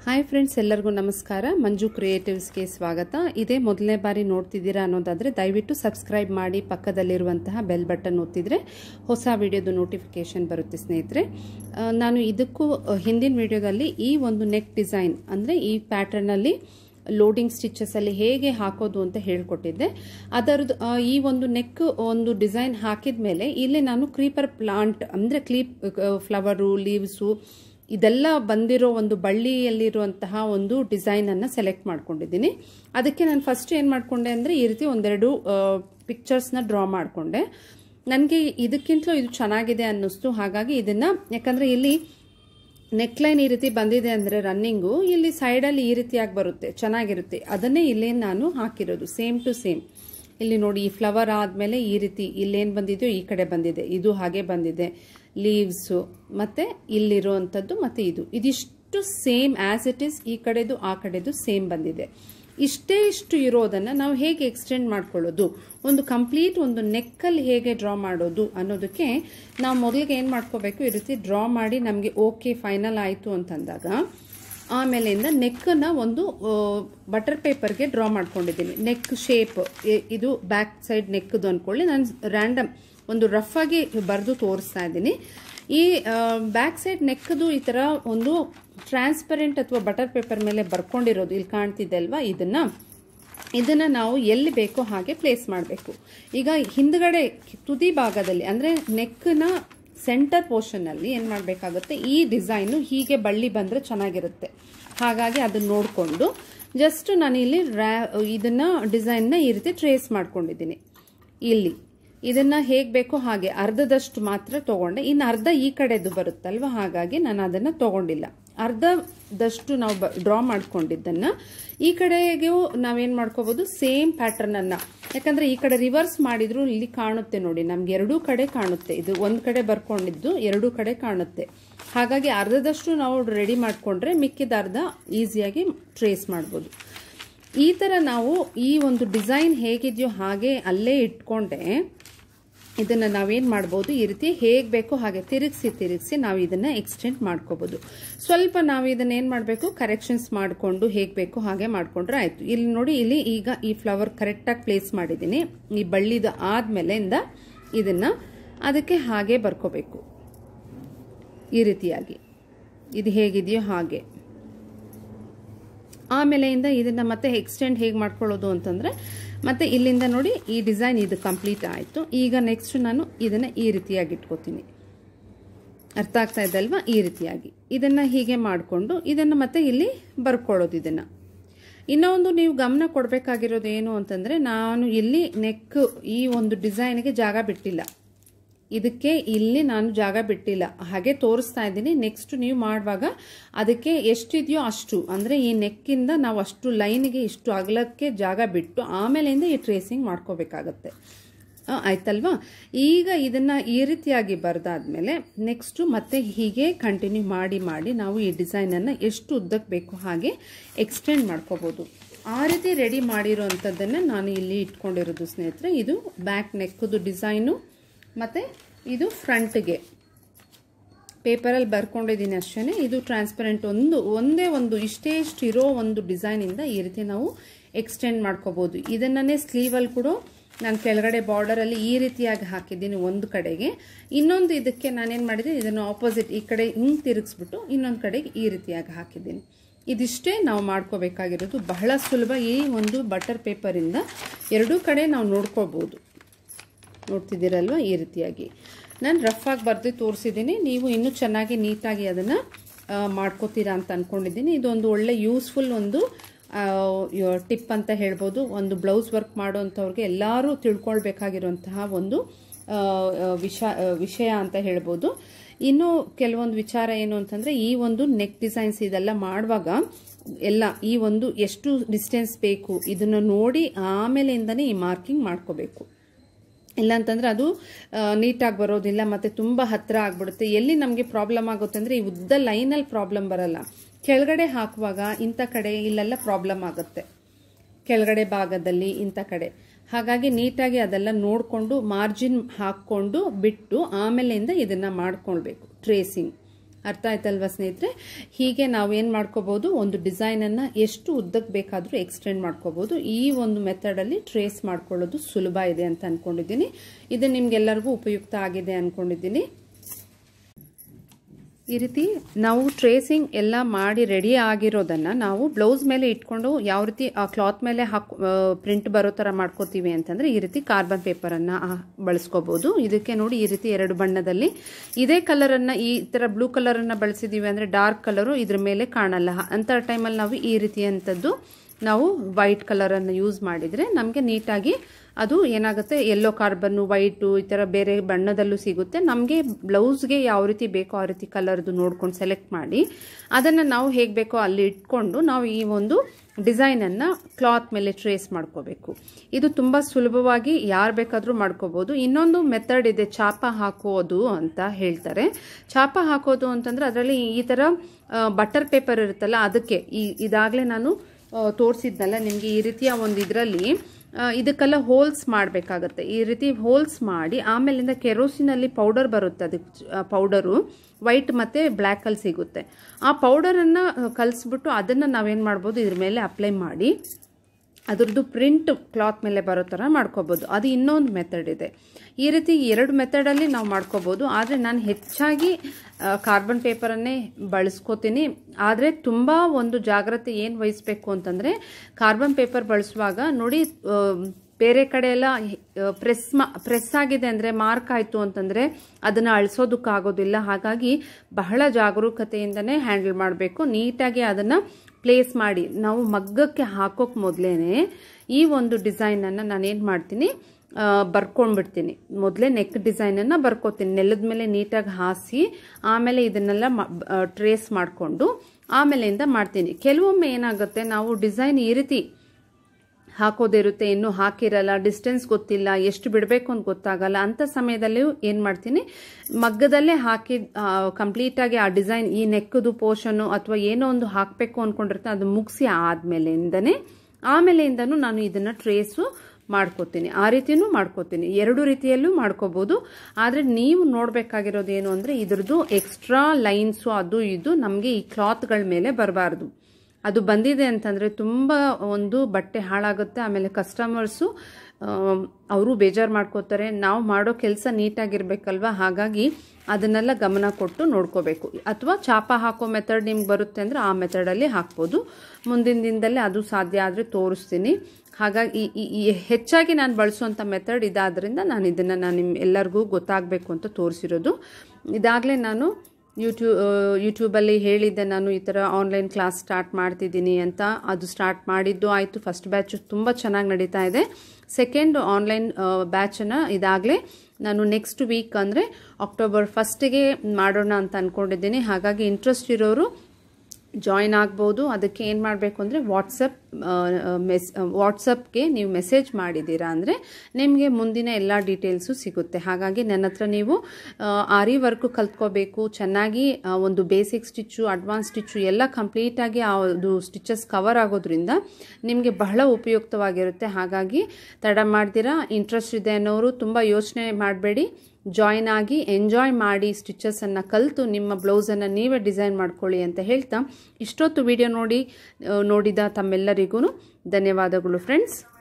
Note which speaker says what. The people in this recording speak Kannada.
Speaker 1: ಹಾಯ್ ಫ್ರೆಂಡ್ಸ್ ಎಲ್ಲರಿಗೂ ನಮಸ್ಕಾರ ಮಂಜು ಕ್ರಿಯೇಟಿವ್ಸ್ಗೆ ಸ್ವಾಗತ ಇದೇ ಮೊದಲನೇ ಬಾರಿ ನೋಡ್ತಿದ್ದೀರಾ ಅನ್ನೋದಾದರೆ ದಯವಿಟ್ಟು ಸಬ್ಸ್ಕ್ರೈಬ್ ಮಾಡಿ ಪಕ್ಕದಲ್ಲಿರುವಂತಹ ಬೆಲ್ ಬಟನ್ ಒತ್ತಿದ್ರೆ ಹೊಸ ವಿಡಿಯೋದು ನೋಟಿಫಿಕೇಶನ್ ಬರುತ್ತೆ ಸ್ನೇಹಿತರೆ ಆ, ನಾನು ಇದಕ್ಕೂ ಆ, ಹಿಂದಿನ ವಿಡಿಯೋದಲ್ಲಿ ಈ ಒಂದು ನೆಕ್ ಡಿಸೈನ್ ಅಂದರೆ ಈ ಪ್ಯಾಟರ್ನಲ್ಲಿ ಲೋಡಿಂಗ್ ಸ್ಟಿಚಸಲ್ಲಿ ಹೇಗೆ ಹಾಕೋದು ಅಂತ ಹೇಳ್ಕೊಟ್ಟಿದ್ದೆ ಅದರದ್ದು ಆ, ಈ ಒಂದು ನೆಕ್ ಒಂದು ಡಿಸೈನ್ ಹಾಕಿದ ಮೇಲೆ ಇಲ್ಲಿ ನಾನು ಕ್ರೀಪರ್ ಪ್ಲಾಂಟ್ ಅಂದರೆ ಕ್ಲೀಪ್ ಫ್ಲವರು ಲೀವ್ಸು ಇದೆಲ್ಲ ಬಂದಿರೋ ಒಂದು ಬಳ್ಳಿಯಲ್ಲಿರುವಂತಹ ಒಂದು ಡಿಸೈನನ್ನು ಸೆಲೆಕ್ಟ್ ಮಾಡ್ಕೊಂಡಿದ್ದೀನಿ ಅದಕ್ಕೆ ನಾನು ಫಸ್ಟ್ ಏನು ಮಾಡಿಕೊಂಡೆ ಅಂದರೆ ಈ ರೀತಿ ಒಂದೆರಡು ಪಿಕ್ಚರ್ಸ್ನ ಡ್ರಾ ಮಾಡಿಕೊಂಡೆ ನನಗೆ ಇದಕ್ಕಿಂತಲೂ ಇದು ಚೆನ್ನಾಗಿದೆ ಅನ್ನಿಸ್ತು ಹಾಗಾಗಿ ಇದನ್ನು ಯಾಕಂದರೆ ಇಲ್ಲಿ ನೆಕ್ಲೈನ್ ಈ ರೀತಿ ಬಂದಿದೆ ಅಂದರೆ ರನ್ನಿಂಗು ಇಲ್ಲಿ ಸೈಡಲ್ಲಿ ಈ ರೀತಿಯಾಗಿ ಬರುತ್ತೆ ಚೆನ್ನಾಗಿರುತ್ತೆ ಅದನ್ನೇ ಇಲ್ಲೇ ನಾನು ಹಾಕಿರೋದು ಸೇಮ್ ಟು ಸೇಮ್ ಇಲ್ಲಿ ನೋಡಿ ಈ ಫ್ಲವರ್ ಆದಮೇಲೆ ಈ ರೀತಿ ಇಲ್ಲೇನು ಬಂದಿದೆಯೋ ಈ ಕಡೆ ಬಂದಿದೆ ಇದು ಹಾಗೆ ಬಂದಿದೆ ಲೀವ್ಸು ಮತ್ತು ಇಲ್ಲಿರುವಂಥದ್ದು ಮತ್ತು ಇದು ಇದಿಷ್ಟು ಸೇಮ್ ಆ್ಯಸ್ ಇಟ್ ಈಸ್ ಈ ಕಡೆದು ಆ ಕಡೆದು ಸೇಮ್ ಬಂದಿದೆ ಇಷ್ಟೇ ಇಷ್ಟು ಇರೋದನ್ನು ನಾವು ಹೇಗೆ ಎಕ್ಸ್ಟೆಂಡ್ ಮಾಡ್ಕೊಳ್ಳೋದು ಒಂದು ಕಂಪ್ಲೀಟ್ ಒಂದು ನೆಕ್ಕಲ್ಲಿ ಹೇಗೆ ಡ್ರಾ ಮಾಡೋದು ಅನ್ನೋದಕ್ಕೆ ನಾವು ಮೊದಲಿಗೆ ಏನು ಮಾಡ್ಕೋಬೇಕು ಈ ರೀತಿ ಡ್ರಾ ಮಾಡಿ ನಮಗೆ ಓಕೆ ಫೈನಲ್ ಆಯಿತು ಅಂತಂದಾಗ ಆಮೇಲಿಂದ ನೆಕ್ಕನ್ನು ಒಂದು ಬಟರ್ ಪೇಪರ್ಗೆ ಡ್ರಾ ಮಾಡ್ಕೊಂಡಿದ್ದೀನಿ ನೆಕ್ ಶೇಪ್ ಇದು ಬ್ಯಾಕ್ ಸೈಡ್ ನೆಕ್ದು ಅಂದ್ಕೊಳ್ಳಿ ನಾನು ರ್ಯಾಂಡಮ್ ಒಂದು ರಫ್ ಆಗಿ ಬರೆದು ತೋರಿಸ್ತಾ ಇದ್ದೀನಿ ಈ ಬ್ಯಾಕ್ ಸೈಡ್ ನೆಕ್ದು ಈ ಥರ ಒಂದು ಟ್ರಾನ್ಸ್ಪರೆಂಟ್ ಅಥವಾ ಬಟರ್ ಪೇಪರ್ ಮೇಲೆ ಬರ್ಕೊಂಡಿರೋದು ಇಲ್ಲಿ ಕಾಣ್ತಿದೆ ಅಲ್ವಾ ಇದನ್ನು ಇದನ್ನು ನಾವು ಎಲ್ಲಿ ಬೇಕೋ ಹಾಗೆ ಪ್ಲೇಸ್ ಮಾಡಬೇಕು ಈಗ ಹಿಂದ್ಗಡೆ ತುದಿ ಭಾಗದಲ್ಲಿ ಅಂದರೆ ನೆಕ್ನ ಸೆಂಟರ್ ಪೋರ್ಷನಲ್ಲಿ ಏನು ಮಾಡಬೇಕಾಗುತ್ತೆ ಈ ಡಿಸೈನು ಹೀಗೆ ಬಳ್ಳಿ ಬಂದರೆ ಚೆನ್ನಾಗಿರುತ್ತೆ ಹಾಗಾಗಿ ಅದನ್ನು ನೋಡಿಕೊಂಡು ಜಸ್ಟ್ ನಾನು ಇಲ್ಲಿ ರ್ಯಾ ಇದನ್ನು ಡಿಸೈನ್ನ ಈ ರೀತಿ ಟ್ರೇಸ್ ಮಾಡ್ಕೊಂಡಿದ್ದೀನಿ ಇಲ್ಲಿ ಇದನ್ನು ಹೇಗೆ ಬೇಕೋ ಹಾಗೆ ಅರ್ಧದಷ್ಟು ಮಾತ್ರ ತೊಗೊಂಡೆ ಇನ್ನು ಅರ್ಧ ಈ ಕಡೆದು ಬರುತ್ತಲ್ವ ಹಾಗಾಗಿ ನಾನು ಅದನ್ನು ತೊಗೊಂಡಿಲ್ಲ ಅರ್ಧದಷ್ಟು ನಾವು ಬ ಡ್ರಾ ಮಾಡ್ಕೊಂಡಿದ್ದನ್ನು ಈ ಕಡೆಗೂ ನಾವೇನು ಮಾಡ್ಕೋಬೋದು ಸೇಮ್ ಪ್ಯಾಟರ್ನನ್ನು ಯಾಕಂದರೆ ಈ ಕಡೆ ರಿವರ್ಸ್ ಮಾಡಿದ್ರು ಇಲ್ಲಿ ಕಾಣುತ್ತೆ ನೋಡಿ ನಮ್ಗೆ ಎರಡೂ ಕಡೆ ಕಾಣುತ್ತೆ ಇದು ಒಂದು ಕಡೆ ಬರ್ಕೊಂಡಿದ್ದು ಎರಡೂ ಕಡೆ ಕಾಣುತ್ತೆ ಹಾಗಾಗಿ ಅರ್ಧದಷ್ಟು ನಾವು ರೆಡಿ ಮಾಡಿಕೊಂಡ್ರೆ ಮಿಕ್ಕಿದ ಅರ್ಧ ಈಸಿಯಾಗಿ ಟ್ರೇಸ್ ಮಾಡ್ಬೋದು ಈ ಥರ ನಾವು ಈ ಒಂದು ಡಿಸೈನ್ ಹೇಗಿದೆಯೋ ಹಾಗೆ ಅಲ್ಲೇ ಇಟ್ಕೊಂಡೆ ಇದನ್ನು ನಾವೇನು ಮಾಡ್ಬೋದು ಈ ರೀತಿ ಹೇಗೆ ಬೇಕೋ ಹಾಗೆ ತಿರುಗಿಸಿ ತಿರುಗಿಸಿ ನಾವು ಇದನ್ನು ಎಕ್ಸ್ಟೆಂಡ್ ಮಾಡ್ಕೋಬೋದು ಸ್ವಲ್ಪ ನಾವು ಇದನ್ನು ಏನು ಮಾಡಬೇಕು ಕರೆಕ್ಷನ್ಸ್ ಮಾಡಿಕೊಂಡು ಹೇಗೆ ಬೇಕೋ ಹಾಗೆ ಮಾಡಿಕೊಂಡ್ರೆ ಆಯಿತು ಇಲ್ಲಿ ನೋಡಿ ಇಲ್ಲಿ ಈಗ ಈ ಫ್ಲವರ್ ಕರೆಕ್ಟಾಗಿ ಪ್ಲೇಸ್ ಮಾಡಿದ್ದೀನಿ ಈ ಬಳ್ಳಿದ ಆದಮೇಲೆಯಿಂದ ಇದನ್ನು ಅದಕ್ಕೆ ಹಾಗೆ ಬರ್ಕೋಬೇಕು ಈ ರೀತಿಯಾಗಿ ಇದು ಹೇಗಿದೆಯೋ ಹಾಗೆ ಆಮೇಲೆಯಿಂದ ಇದನ್ನು ಮತ್ತೆ ಎಕ್ಸ್ಟೆಂಡ್ ಹೇಗೆ ಮಾಡ್ಕೊಳ್ಳೋದು ಅಂತಂದರೆ ಮತ್ತೆ ಇಲ್ಲಿಂದ ನೋಡಿ ಈ ಡಿಸೈನ್ ಇದು ಕಂಪ್ಲೀಟ್ ಆಯಿತು ಈಗ ನೆಕ್ಸ್ಟ್ ನಾನು ಇದನ್ನು ಈ ರೀತಿಯಾಗಿ ಇಟ್ಕೋತೀನಿ ಅರ್ಥ ಆಗ್ತಾ ಇದೆ ಅಲ್ವಾ ಈ ರೀತಿಯಾಗಿ ಇದನ್ನು ಹೀಗೆ ಮಾಡಿಕೊಂಡು ಇದನ್ನು ಮತ್ತೆ ಇಲ್ಲಿ ಬರ್ಕೊಳ್ಳೋದು ಇದನ್ನು ಇನ್ನೊಂದು ನೀವು ಗಮನ ಕೊಡಬೇಕಾಗಿರೋದು ಏನು ಅಂತಂದರೆ ನಾನು ಇಲ್ಲಿ ನೆಕ್ ಈ ಒಂದು ಡಿಸೈನ್ಗೆ ಜಾಗ ಬಿಟ್ಟಿಲ್ಲ ಇದಕ್ಕೆ ಇಲ್ಲಿ ನಾನು ಜಾಗ ಬಿಟ್ಟಿಲ್ಲ ಹಾಗೆ ತೋರಿಸ್ತಾ ಇದ್ದೀನಿ ನೆಕ್ಸ್ಟ್ ನೀವು ಮಾಡುವಾಗ ಅದಕ್ಕೆ ಎಷ್ಟಿದೆಯೋ ಅಷ್ಟು ಅಂದರೆ ಈ ನೆಕ್ಕಿಂದ ನಾವು ಅಷ್ಟು ಲೈನ್ಗೆ ಇಷ್ಟು ಅಗಲಕ್ಕೆ ಜಾಗ ಬಿಟ್ಟು ಆಮೇಲಿಂದ ಈ ಟ್ರೇಸಿಂಗ್ ಮಾಡ್ಕೋಬೇಕಾಗತ್ತೆ ಆಯ್ತಲ್ವಾ ಈಗ ಇದನ್ನು ಈ ರೀತಿಯಾಗಿ ಬರೆದಾದ್ಮೇಲೆ ನೆಕ್ಸ್ಟು ಮತ್ತೆ ಹೀಗೆ ಕಂಟಿನ್ಯೂ ಮಾಡಿ ಮಾಡಿ ನಾವು ಈ ಡಿಸೈನನ್ನು ಎಷ್ಟು ಉದ್ದಕ್ಕೆ ಬೇಕು ಹಾಗೆ ಎಕ್ಸ್ಟೆಂಡ್ ಮಾಡ್ಕೋಬೋದು ಆ ರೀತಿ ರೆಡಿ ಮಾಡಿರೋವಂಥದ್ದನ್ನು ನಾನು ಇಲ್ಲಿ ಇಟ್ಕೊಂಡಿರೋದು ಸ್ನೇಹಿತರೆ ಇದು ಬ್ಯಾಕ್ ನೆಕ್ಕದು ಡಿಸೈನು ಮತ್ತು ಇದು ಫ್ರಂಟ್ಗೆ ಪೇಪರಲ್ಲಿ ಬರ್ಕೊಂಡಿದ್ದೀನಿ ಅಷ್ಟೇ ಇದು ಟ್ರಾನ್ಸ್ಪರೆಂಟ್ ಒಂದು ಒಂದೇ ಒಂದು ಇಷ್ಟೇ ಇಷ್ಟು ಇರೋ ಒಂದು ಡಿಸೈನಿಂದ ಈ ರೀತಿ ನಾವು ಎಕ್ಸ್ಟೆಂಡ್ ಮಾಡ್ಕೋಬೋದು ಇದನ್ನೇ ಸ್ಲೀವಲ್ಲಿ ಕೂಡ ನಾನು ಕೆಳಗಡೆ ಬಾರ್ಡರಲ್ಲಿ ಈ ರೀತಿಯಾಗಿ ಹಾಕಿದ್ದೀನಿ ಒಂದು ಕಡೆಗೆ ಇನ್ನೊಂದು ಇದಕ್ಕೆ ನಾನೇನು ಮಾಡಿದ್ದೀನಿ ಇದನ್ನು ಆಪೋಸಿಟ್ ಈ ಕಡೆ ಹಿಂಗೆ ತಿರುಗಿಸ್ಬಿಟ್ಟು ಇನ್ನೊಂದು ಕಡೆಗೆ ಈ ರೀತಿಯಾಗಿ ಹಾಕಿದ್ದೀನಿ ಇದಿಷ್ಟೇ ನಾವು ಮಾಡ್ಕೋಬೇಕಾಗಿರೋದು ಬಹಳ ಸುಲಭ ಈ ಒಂದು ಬಟರ್ ಪೇಪರಿಂದ ಎರಡೂ ಕಡೆ ನಾವು ನೋಡ್ಕೋಬೋದು ನೋಡ್ತಿದ್ದೀರಲ್ವ ಈ ರೀತಿಯಾಗಿ ನಾನು ರಫ್ ಆಗಿ ಬರೆದು ತೋರಿಸಿದ್ದೀನಿ ನೀವು ಇನ್ನೂ ಚೆನ್ನಾಗಿ ನೀಟಾಗಿ ಅದನ್ನು ಮಾಡ್ಕೋತೀರಾ ಅಂತ ಅಂದ್ಕೊಂಡಿದ್ದೀನಿ ಇದೊಂದು ಒಳ್ಳೆ ಯೂಸ್ಫುಲ್ ಒಂದು ಟಿಪ್ ಅಂತ ಹೇಳ್ಬೋದು ಒಂದು ಬ್ಲೌಸ್ ವರ್ಕ್ ಮಾಡೋವಂಥವ್ರಿಗೆ ಎಲ್ಲರೂ ತಿಳ್ಕೊಳ್ಬೇಕಾಗಿರುವಂತಹ ಒಂದು ವಿಷ ವಿಷಯ ಅಂತ ಹೇಳ್ಬೋದು ಇನ್ನು ಕೆಲವೊಂದು ವಿಚಾರ ಏನು ಅಂತಂದರೆ ಈ ಒಂದು ನೆಕ್ ಡಿಸೈನ್ಸ್ ಇದೆಲ್ಲ ಮಾಡುವಾಗ ಎಲ್ಲ ಈ ಒಂದು ಎಷ್ಟು ಡಿಸ್ಟೆನ್ಸ್ ಬೇಕು ಇದನ್ನು ನೋಡಿ ಆಮೇಲಿಂದನೇ ಈ ಮಾರ್ಕಿಂಗ್ ಮಾಡ್ಕೋಬೇಕು ಇಲ್ಲ ಅಂತಂದ್ರೆ ಅದು ನೀಟಾಗಿ ಬರೋದಿಲ್ಲ ಮತ್ತು ತುಂಬ ಹತ್ತಿರ ಆಗಿಬಿಡುತ್ತೆ ಎಲ್ಲಿ ನಮಗೆ ಪ್ರಾಬ್ಲಮ್ ಆಗುತ್ತೆ ಅಂದರೆ ಈ ಉದ್ದ ಲೈನಲ್ಲಿ ಪ್ರಾಬ್ಲಮ್ ಬರಲ್ಲ ಕೆಳಗಡೆ ಹಾಕುವಾಗ ಇಂಥ ಕಡೆ ಇಲ್ಲೆಲ್ಲ ಪ್ರಾಬ್ಲಮ್ ಆಗುತ್ತೆ ಕೆಳಗಡೆ ಭಾಗದಲ್ಲಿ ಇಂಥ ಕಡೆ ಹಾಗಾಗಿ ನೀಟಾಗಿ ಅದೆಲ್ಲ ನೋಡಿಕೊಂಡು ಮಾರ್ಜಿನ್ ಹಾಕ್ಕೊಂಡು ಬಿಟ್ಟು ಆಮೇಲಿಂದ ಇದನ್ನು ಮಾಡ್ಕೊಳ್ಬೇಕು ಟ್ರೇಸಿಂಗ್ ಅರ್ಥ ಆಯ್ತಲ್ವಾ ಸ್ನೇಹಿತರೆ ಹೀಗೆ ನಾವು ಏನು ಮಾಡ್ಕೋಬಹುದು ಒಂದು ಡಿಸೈನನ್ನು ಎಷ್ಟು ಉದ್ದಕ್ಕೆ ಬೇಕಾದರೂ ಎಕ್ಸ್ಟೆಂಡ್ ಮಾಡ್ಕೋಬಹುದು ಈ ಒಂದು ಮೆಥಡಲ್ಲಿ ಟ್ರೇಸ್ ಮಾಡ್ಕೊಳ್ಳೋದು ಸುಲಭ ಇದೆ ಅಂತ ಅನ್ಕೊಂಡಿದ್ದೀನಿ ಇದು ನಿಮ್ಗೆಲ್ಲರಿಗೂ ಉಪಯುಕ್ತ ಆಗಿದೆ ಅನ್ಕೊಂಡಿದ್ದೀನಿ ಈ ರೀತಿ ನಾವು ಟ್ರೇಸಿಂಗ್ ಎಲ್ಲ ಮಾಡಿ ರೆಡಿ ಆಗಿರೋದನ್ನು ನಾವು ಬ್ಲೌಸ್ ಮೇಲೆ ಇಟ್ಕೊಂಡು ಯಾವ ರೀತಿ ಆ ಕ್ಲಾತ್ ಮೇಲೆ ಹಾಕ್ ಪ್ರಿಂಟ್ ಬರೋ ಥರ ಮಾಡ್ಕೋತೀವಿ ಅಂತಂದರೆ ಈ ರೀತಿ ಕಾರ್ಬನ್ ಪೇಪರನ್ನು ಬಳಸ್ಕೋಬೋದು ಇದಕ್ಕೆ ನೋಡಿ ಈ ರೀತಿ ಎರಡು ಬಣ್ಣದಲ್ಲಿ ಇದೇ ಕಲರನ್ನು ಈ ಥರ ಬ್ಲೂ ಕಲರನ್ನು ಬಳಸಿದ್ದೀವಿ ಅಂದರೆ ಡಾರ್ಕ್ ಕಲರು ಇದ್ರ ಮೇಲೆ ಕಾಣಲ್ಲ ಅಂಥ ಟೈಮಲ್ಲಿ ನಾವು ಈ ರೀತಿಯಂಥದ್ದು ನಾವು ವೈಟ್ ಕಲರನ್ನು ಯೂಸ್ ಮಾಡಿದರೆ ನಮಗೆ ನೀಟಾಗಿ ಅದು ಏನಾಗುತ್ತೆ ಯೆಲ್ಲೋ ಕಾರ್ಬನ್ನು ವೈಟು ಈ ಥರ ಬೇರೆ ಬಣ್ಣದಲ್ಲೂ ಸಿಗುತ್ತೆ ನಮಗೆ ಬ್ಲೌಸ್ಗೆ ಯಾವ ರೀತಿ ಬೇಕೋ ಆ ರೀತಿ ಕಲರ್ದು ನೋಡ್ಕೊಂಡು ಸೆಲೆಕ್ಟ್ ಮಾಡಿ ಅದನ್ನು ನಾವು ಹೇಗೆ ಬೇಕೋ ಅಲ್ಲಿ ಇಟ್ಕೊಂಡು ನಾವು ಈ ಒಂದು ಡಿಸೈನನ್ನು ಕ್ಲಾತ್ ಮೇಲೆ ಟ್ರೇಸ್ ಮಾಡ್ಕೋಬೇಕು ಇದು ತುಂಬ ಸುಲಭವಾಗಿ ಯಾರು ಬೇಕಾದರೂ ಮಾಡ್ಕೋಬೋದು ಇನ್ನೊಂದು ಮೆಥಡ್ ಇದೆ ಚಾಪ ಹಾಕೋದು ಅಂತ ಹೇಳ್ತಾರೆ ಚಾಪ ಹಾಕೋದು ಅಂತಂದರೆ ಅದರಲ್ಲಿ ಈ ಥರ ಬಟರ್ ಪೇಪರ್ ಇರುತ್ತಲ್ಲ ಅದಕ್ಕೆ ಈ ಇದಾಗಲೇ ನಾನು ತೋರಿಸಿದ್ನಲ್ಲ ನಿಮಗೆ ಈ ರೀತಿಯ ಒಂದು ಇದರಲ್ಲಿ ಇದಕ್ಕೆಲ್ಲ ಹೋಲ್ಸ್ ಮಾಡಬೇಕಾಗತ್ತೆ ಈ ರೀತಿ ಹೋಲ್ಸ್ ಮಾಡಿ ಆಮೇಲಿಂದ ಕೆರೋಸಿನಲ್ಲಿ ಪೌಡರ್ ಬರುತ್ತೆ ಅದಕ್ಕೆ ಪೌಡರು ವೈಟ್ ಮತ್ತು ಬ್ಲ್ಯಾಕಲ್ಲಿ ಸಿಗುತ್ತೆ ಆ ಪೌಡರನ್ನು ಕಲಿಸ್ಬಿಟ್ಟು ಅದನ್ನು ನಾವೇನು ಮಾಡ್ಬೋದು ಇದ್ರ ಮೇಲೆ ಅಪ್ಲೈ ಮಾಡಿ ಅದ್ರದ್ದು ಪ್ರಿಂಟ್ ಕ್ಲಾತ್ ಮೇಲೆ ಬರೋ ಥರ ಮಾಡ್ಕೋಬೋದು ಅದು ಇನ್ನೊಂದು ಮೆಥಡ್ ಇದೆ ಈ ರೀತಿ ಎರಡು ಮೆಥಡಲ್ಲಿ ನಾವು ಮಾಡ್ಕೋಬೋದು ಆದರೆ ನಾನು ಹೆಚ್ಚಾಗಿ ಕಾರ್ಬನ್ ಪೇಪರನ್ನೇ ಬಳಸ್ಕೋತೀನಿ ಆದರೆ ತುಂಬ ಒಂದು ಜಾಗ್ರತೆ ಏನು ವಹಿಸ್ಬೇಕು ಅಂತಂದರೆ ಕಾರ್ಬನ್ ಪೇಪರ್ ಬಳಸುವಾಗ ನೋಡಿ ಬೇರೆ ಕಡೆ ಎಲ್ಲ ಪ್ರೆಸ್ ಮಾ ಪ್ರೆಸ್ ಆಗಿದೆ ಅಂದರೆ ಮಾರ್ಕ್ ಆಯಿತು ಅಂತಂದರೆ ಅದನ್ನು ಅಳಿಸೋದಕ್ಕಾಗೋದಿಲ್ಲ ಹಾಗಾಗಿ ಬಹಳ ಜಾಗರೂಕತೆಯಿಂದನೇ ಹ್ಯಾಂಡಲ್ ಮಾಡಬೇಕು ನೀಟಾಗಿ ಅದನ್ನು ಪ್ಲೇಸ್ ಮಾಡಿ ನಾವು ಮಗ್ಗಕ್ಕೆ ಹಾಕೋಕೆ ಮೊದಲೇ ಈ ಒಂದು ಡಿಸೈನನ್ನು ನಾನೇನು ಮಾಡ್ತೀನಿ ಬರ್ಕೊಂಡ್ಬಿಡ್ತೀನಿ ಮೊದಲೇ ನೆಕ್ ಡಿಸೈನನ್ನು ಬರ್ಕೋತೀನಿ ನೆಲದ ಮೇಲೆ ನೀಟಾಗಿ ಹಾಸಿ ಆಮೇಲೆ ಇದನ್ನೆಲ್ಲ ಟ್ರೇಸ್ ಮಾಡಿಕೊಂಡು ಆಮೇಲೆಯಿಂದ ಮಾಡ್ತೀನಿ ಕೆಲವೊಮ್ಮೆ ಏನಾಗುತ್ತೆ ನಾವು ಡಿಸೈನ್ ಈ ರೀತಿ ಹಾಕೋದಿರುತ್ತೆ ಇನ್ನೂ ಹಾಕಿರಲ್ಲ ಡಿಸ್ಟೆನ್ಸ್ ಗೊತ್ತಿಲ್ಲ ಎಷ್ಟು ಬಿಡಬೇಕು ಅಂತ ಗೊತ್ತಾಗಲ್ಲ ಅಂಥ ಸಮಯದಲ್ಲಿ ಏನು ಮಾಡ್ತೀನಿ ಮಗ್ಗದಲ್ಲೇ ಹಾಕಿ ಕಂಪ್ಲೀಟಾಗಿ ಆ ಡಿಸೈನ್ ಈ ನೆಕ್ಕದು ಪೋರ್ಷನ್ನು ಅಥವಾ ಏನೋ ಒಂದು ಹಾಕಬೇಕು ಅಂದ್ಕೊಂಡಿರ್ತೀನಿ ಅದು ಮುಗಿಸಿ ಆದಮೇಲೆಯಿಂದನೇ ಆಮೇಲೆಯಿಂದನೂ ನಾನು ಇದನ್ನು ಟ್ರೇಸು ಮಾಡ್ಕೋತೀನಿ ಆ ರೀತಿಯೂ ಮಾಡ್ಕೋತೀನಿ ಎರಡು ರೀತಿಯಲ್ಲೂ ಮಾಡ್ಕೋಬೋದು ಆದರೆ ನೀವು ನೋಡಬೇಕಾಗಿರೋದು ಏನು ಅಂದರೆ ಇದ್ರದ್ದು ಎಕ್ಸ್ಟ್ರಾ ಲೈನ್ಸು ಅದು ಇದು ನಮಗೆ ಈ ಕ್ಲಾತ್ಗಳ ಮೇಲೆ ಬರಬಾರ್ದು ಅದು ಬಂದಿದೆ ಅಂತಂದರೆ ತುಂಬ ಒಂದು ಬಟ್ಟೆ ಹಾಳಾಗುತ್ತೆ ಆಮೇಲೆ ಕಸ್ಟಮರ್ಸು ಅವರು ಬೇಜಾರು ಮಾಡ್ಕೋತಾರೆ ನಾವು ಮಾಡೋ ಕೆಲಸ ನೀಟಾಗಿರ್ಬೇಕಲ್ವ ಹಾಗಾಗಿ ಅದನ್ನೆಲ್ಲ ಗಮನ ಕೊಟ್ಟು ನೋಡ್ಕೋಬೇಕು ಅಥವಾ ಚಾಪ ಹಾಕೋ ಮೆಥಡ್ ನಿಮ್ಗೆ ಬರುತ್ತೆ ಅಂದರೆ ಆ ಮೆಥಡಲ್ಲಿ ಹಾಕ್ಬೋದು ಮುಂದಿನ ದಿನದಲ್ಲೇ ಅದು ಸಾಧ್ಯ ಆದರೆ ತೋರಿಸ್ತೀನಿ ಹಾಗಾಗಿ ಈ ಹೆಚ್ಚಾಗಿ ನಾನು ಬಳಸುವಂಥ ಮೆಥಡ್ ಇದಾದ್ದರಿಂದ ನಾನು ಇದನ್ನು ನಾನು ನಿಮ್ಮ ಎಲ್ಲರಿಗೂ ಗೊತ್ತಾಗಬೇಕು ಅಂತ ತೋರಿಸಿರೋದು ಇದಾಗಲೇ ನಾನು ಯೂಟ್ಯೂಬ್ ಯೂಟ್ಯೂಬಲ್ಲಿ ಹೇಳಿದ್ದೆ ನಾನು ಈ ಥರ ಆನ್ಲೈನ್ ಕ್ಲಾಸ್ ಸ್ಟಾರ್ಟ್ ಮಾಡ್ತಿದ್ದೀನಿ ಅಂತ ಅದು ಸ್ಟಾರ್ಟ್ ಮಾಡಿದ್ದು ಆಯಿತು ಫಸ್ಟ್ ಬ್ಯಾಚ್ ತುಂಬ ಚೆನ್ನಾಗಿ ನಡೀತಾ ಇದೆ ಸೆಕೆಂಡ್ ಆನ್ಲೈನ್ ಬ್ಯಾಚನ್ನು ಇದಾಗಲೇ ನಾನು ನೆಕ್ಸ್ಟ್ ವೀಕ್ ಅಂದರೆ ಅಕ್ಟೋಬರ್ ಫಸ್ಟಿಗೆ ಮಾಡೋಣ ಅಂತ ಅಂದ್ಕೊಂಡಿದ್ದೀನಿ ಹಾಗಾಗಿ ಇಂಟ್ರೆಸ್ಟ್ ಇರೋರು ಜಾಯಿನ್ ಆಗ್ಬೋದು ಅದಕ್ಕೆ ಏನು ಮಾಡಬೇಕು ಅಂದರೆ ವಾಟ್ಸಪ್ ಮೆಸ್ ವಾಟ್ಸಪ್ಗೆ ನೀವು ಮೆಸೇಜ್ ಮಾಡಿದ್ದೀರಾ ಅಂದರೆ ನಿಮಗೆ ಮುಂದಿನ ಎಲ್ಲ ಡೀಟೇಲ್ಸು ಸಿಗುತ್ತೆ ಹಾಗಾಗಿ ನನ್ನ ಹತ್ರ ನೀವು ಆರಿ ವರ್ಕು ಕಲ್ತ್ಕೋಬೇಕು ಚೆನ್ನಾಗಿ ಒಂದು ಬೇಸಿಕ್ ಸ್ಟಿಚ್ಚು ಅಡ್ವಾನ್ಸ್ ಸ್ಟಿಚ್ಚು ಎಲ್ಲ ಕಂಪ್ಲೀಟಾಗಿ ಅದು ಸ್ಟಿಚಸ್ ಕವರ್ ಆಗೋದ್ರಿಂದ ನಿಮಗೆ ಬಹಳ ಉಪಯುಕ್ತವಾಗಿರುತ್ತೆ ಹಾಗಾಗಿ ತಡ ಮಾಡ್ದಿರಾ ಇಂಟ್ರೆಸ್ಟ್ ಇದೆ ಅನ್ನೋರು ತುಂಬ ಯೋಚನೆ ಮಾಡಬೇಡಿ ಜಾಯಿನ್ ಆಗಿ ಎಂಜಾಯ್ ಮಾಡಿ ಸ್ಟಿಚಸನ್ನು ಕಲಿತು ನಿಮ್ಮ ಬ್ಲೌಸನ್ನು ನೀವೇ ಡಿಸೈನ್ ಮಾಡ್ಕೊಳ್ಳಿ ಅಂತ ಹೇಳ್ತಾ ಇಷ್ಟೊತ್ತು ವಿಡಿಯೋ ನೋಡಿ ನೋಡಿದ ತಮ್ಮೆಲ್ಲರಿಗೂ ಧನ್ಯವಾದಗಳು ಫ್ರೆಂಡ್ಸ್